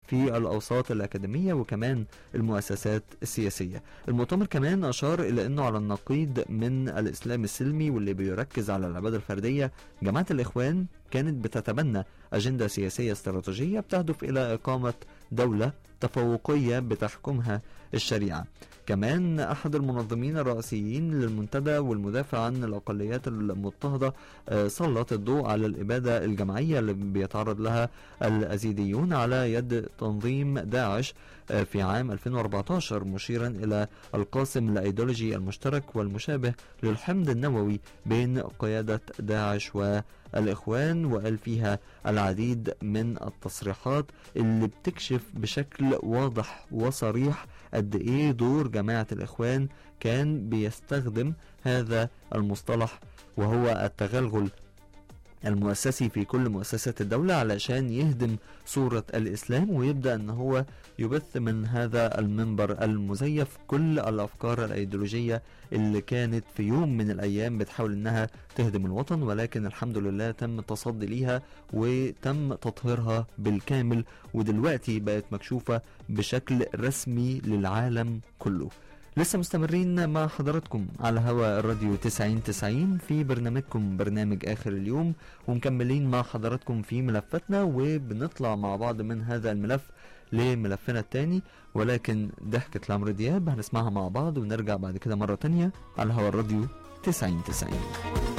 في الأوساط الأكاديمية وكمان المؤسسات السياسية المؤتمر كمان أشار إلى أنه على النقيض من الإسلام السلمي واللي بيركز على العبادة الفردية جماعة الإخوان كانت بتتبنى أجندة سياسية استراتيجية بتهدف إلى إقامة دولة تفوقية بتحكمها الشريعة كمان أحد المنظمين الرئيسيين للمنتدى والمدافع عن الأقليات المضطهدة آه، سلط الضوء على الإبادة الجماعية اللي بيتعرض لها الأزيديون على يد تنظيم داعش آه، في عام 2014 مشيرا إلى القاسم الأيديولوجي المشترك والمشابه للحمض النووي بين قيادة داعش والإخوان وقال فيها العديد من التصريحات اللي بتكشف بشكل واضح وصريح قد ايه دور جماعة الاخوان كان بيستخدم هذا المصطلح وهو التغلغل المؤسسي في كل مؤسسات الدولة علشان يهدم صورة الإسلام ويبدأ أن هو يبث من هذا المنبر المزيف كل الأفكار الأيديولوجية اللي كانت في يوم من الأيام بتحاول أنها تهدم الوطن ولكن الحمد لله تم التصدي ليها وتم تطهيرها بالكامل ودلوقتي بقت مكشوفة بشكل رسمي للعالم كله لسه مستمرين مع حضراتكم على هوا الراديو 90 90 في برنامجكم برنامج آخر اليوم ومكملين مع حضراتكم في ملفاتنا وبنطلع مع بعض من هذا الملف لملفنا التاني ولكن ضحكة لعمرو دياب هنسمعها مع بعض ونرجع بعد كده مرة تانية على هوا الراديو 90 90